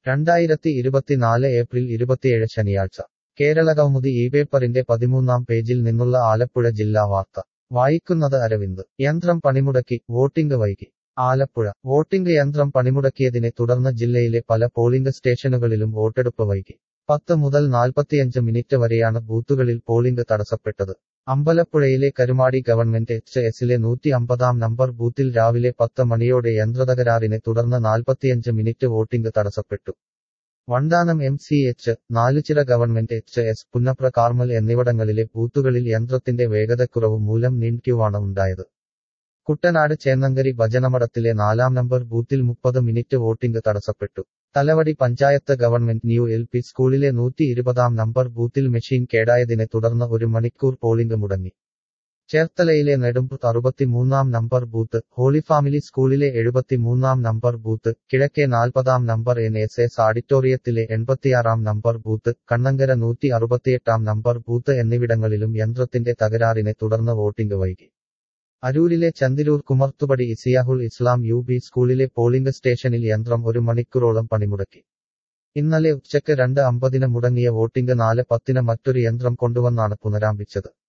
രണ്ടായിരത്തി ഇരുപത്തിനാല് ഏപ്രിൽ ഇരുപത്തിയേഴ് ശനിയാഴ്ച കേരള കൗമുദി ഈ പേപ്പറിന്റെ പതിമൂന്നാം പേജിൽ നിന്നുള്ള ആലപ്പുഴ ജില്ലാ വാർത്ത വായിക്കുന്നത് അരവിന്ദ് യന്ത്രം പണിമുടക്കി വോട്ടിംഗ് വൈകി ആലപ്പുഴ വോട്ടിംഗ് യന്ത്രം പണിമുടക്കിയതിനെ തുടർന്ന് ജില്ലയിലെ പല പോളിംഗ് സ്റ്റേഷനുകളിലും വോട്ടെടുപ്പ് വൈകി പത്ത് മുതൽ നാൽപ്പത്തിയഞ്ച് മിനിറ്റ് വരെയാണ് ബൂത്തുകളിൽ പോളിംഗ് തടസ്സപ്പെട്ടത് അമ്പലപ്പുഴയിലെ കരുമാടി ഗവൺമെന്റ് എച്ച് എസിലെ നൂറ്റി അമ്പതാം നമ്പർ ബൂത്തിൽ രാവിലെ പത്ത് മണിയോടെ യന്ത്രതകരാറിനെ തുടർന്ന് നാൽപ്പത്തിയഞ്ച് മിനിറ്റ് വോട്ടിംഗ് തടസ്സപ്പെട്ടു Vandanam M C H Naluchira government H S Punnapra Carmel എന്നിവിടങ്ങളിലെ ബൂത്തുകളിൽ യന്ത്രത്തിന്റെ വേഗതക്കുറവ് മൂലം നീൺക്യൂവാണ് ഉണ്ടായത് കുട്ടനാട് ചേന്നങ്കരി ഭജനമഠത്തിലെ നാലാം നമ്പർ ബൂത്തിൽ മുപ്പത് മിനിറ്റ് വോട്ടിംഗ് തടസ്സപ്പെട്ടു Thalavadi panchayat government new L P സ്കൂളിലെ നൂറ്റി ഇരുപതാം നമ്പർ ബൂത്തിൽ മെഷീൻ കേടായതിനെ തുടർന്ന് ഒരു മണിക്കൂർ പോളിംഗ് മുടങ്ങി ചേർത്തലയിലെ നെടുമ്പുത്ത് അറുപത്തിമൂന്നാം നമ്പർ ബൂത്ത് ഹോളി ഫാമിലി സ്കൂളിലെ എഴുപത്തിമൂന്നാം നമ്പർ ബൂത്ത് കിഴക്കെ നാൽപ്പതാം നമ്പർ എൻ എസ് എസ് ഓഡിറ്റോറിയത്തിലെ എൺപത്തിയാറാം നമ്പർ ബൂത്ത് കണ്ണങ്കര നൂറ്റി അറുപത്തിയെട്ടാം നമ്പർ ബൂത്ത് എന്നിവിടങ്ങളിലും യന്ത്രത്തിന്റെ തകരാറിനെ തുടർന്ന് വോട്ടിംഗ് വൈകി അരൂരിലെ ചന്ദിരൂർ കുമർത്തുപടി ഇസിയാഹുൽ ഇസ്ലാം യു ബി സ്കൂളിലെ പോളിംഗ് സ്റ്റേഷനിൽ യന്ത്രം ഒരു മണിക്കൂറോളം പണിമുടക്കി ഇന്നലെ ഉച്ചയ്ക്ക് രണ്ട് അമ്പതിന് മുടങ്ങിയ വോട്ടിംഗ് നാല് പത്തിന് മറ്റൊരു യന്ത്രം കൊണ്ടുവന്നാണ് പുനരാരംഭിച്ചത്